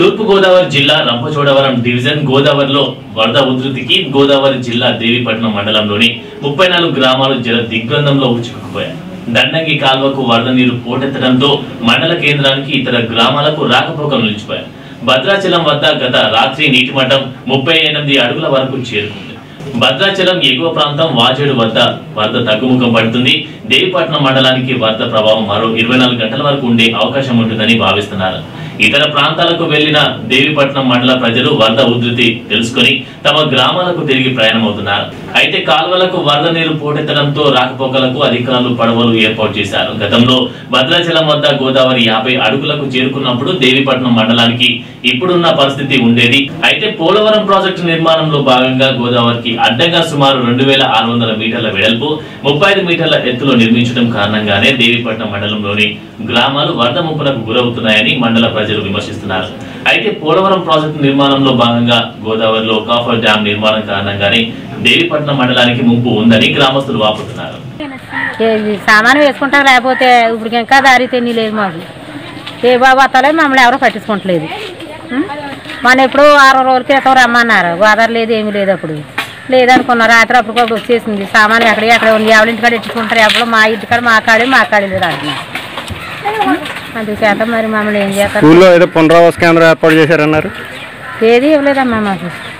తూర్పు గోదావరి జిల్లా రంపచోడవరం డివిజన్ గోదావరిలో వరద ఉధృతికి గోదావరి జిల్లా దేవీపట్నం మండలంలోని ముప్పై నాలుగు గ్రామాలు జల దిగ్బంధంలో చిక్కుకుపోయాయి దండంగి కాల్వకు వరద నీరు పోటెత్తడంతో మండల కేంద్రానికి ఇతర గ్రామాలకు రాకపోకలు నిలిచిపోయాయి భద్రాచలం వద్ద గత రాత్రి నీటి మట్టం ముప్పై ఎనిమిది అడుగుల వరకు చేరుకుంది భద్రాచలం ఎగువ ప్రాంతం వాజేడు వద్ద వరద తగ్గుముఖం పడుతుంది దేవిపట్నం మండలానికి వరద ప్రభావం మరో ఇరవై నాలుగు గంటల వరకు ఉండే అవకాశం ఉంటుందని భావిస్తున్నారు ఇతర ప్రాంతాలకు వెళ్లిన దేవిపట్నం మండల ప్రజలు వరద ఉధృతి తెలుసుకొని తమ గ్రామాలకు తిరిగి ప్రయాణమవుతున్నారు అయితే కాల్వలకు వరద నీరు పోటెత్తడంతో రాకపోకలకు అధికారులు పడవలు ఏర్పాటు చేశారు గతంలో భద్రాచలం వద్ద గోదావరి యాభై అడుగులకు చేరుకున్నప్పుడు దేవిపట్నం మండలానికి ఇప్పుడున్న పరిస్థితి ఉండేది అయితే పోలవరం ప్రాజెక్టు నిర్మాణంలో భాగంగా గోదావరికి అడ్డంగా సుమారు రెండు వేల ఆరు వందల మీటర్ల వెడల్పు ముప్పై ఐదు మీటర్ల ఎత్తులో నిర్మించడం కారణంగానే దేవిపట్నం మండలంలోని గ్రామాలు వరద ముప్పునకు గురవుతున్నాయని మండల ప్రజలు విమర్శిస్తున్నారు అయితే పోలవరం ప్రాజెక్టు నిర్మాణంలో భాగంగా గోదావరిలో కాఫర్ డ్యాం నిర్మాణం కారణంగానే దేవిపట్నం మండలానికి ముంపు ఉందని గ్రామస్తులు వాపుతున్నారు ఏ- సామాను వేసుకుంటాం లేకపోతే ఇప్పుడు ఇంకా దారి తెన్ని లేదు మాకు ఏ బాబు అత్తలే మమ్మల్ని ఎవరో పట్టించుకోవట్లేదు ఉం? మన ఎప్పుడు ఆరు రోజుల క్రితం రమ్మన్నారు గోదావరి లేదు ఏమీ లేదు అప్పుడు లేదనుకున్నారు రాత్రి అప్పటికప్పుడు వచ్చేసింది సామాను ఎక్కడ ఎక్కడ ఉంది ఎవరి ఇంటికాడ ఎట్టుకుంటారు ఎప్పుడు మా ఇంటికాడ మా కాడే మా కాడే లేదు అంటున్నారు ఉం? అందుచేత మరి మమ్మల్ని ఏం చేస్తారు స్కూల్లో ఏదో పునరావాస కేంద్రం ఏర్పాటు చేశారన్నారు ఏది ఇవ్వలేదమ్మా మాకు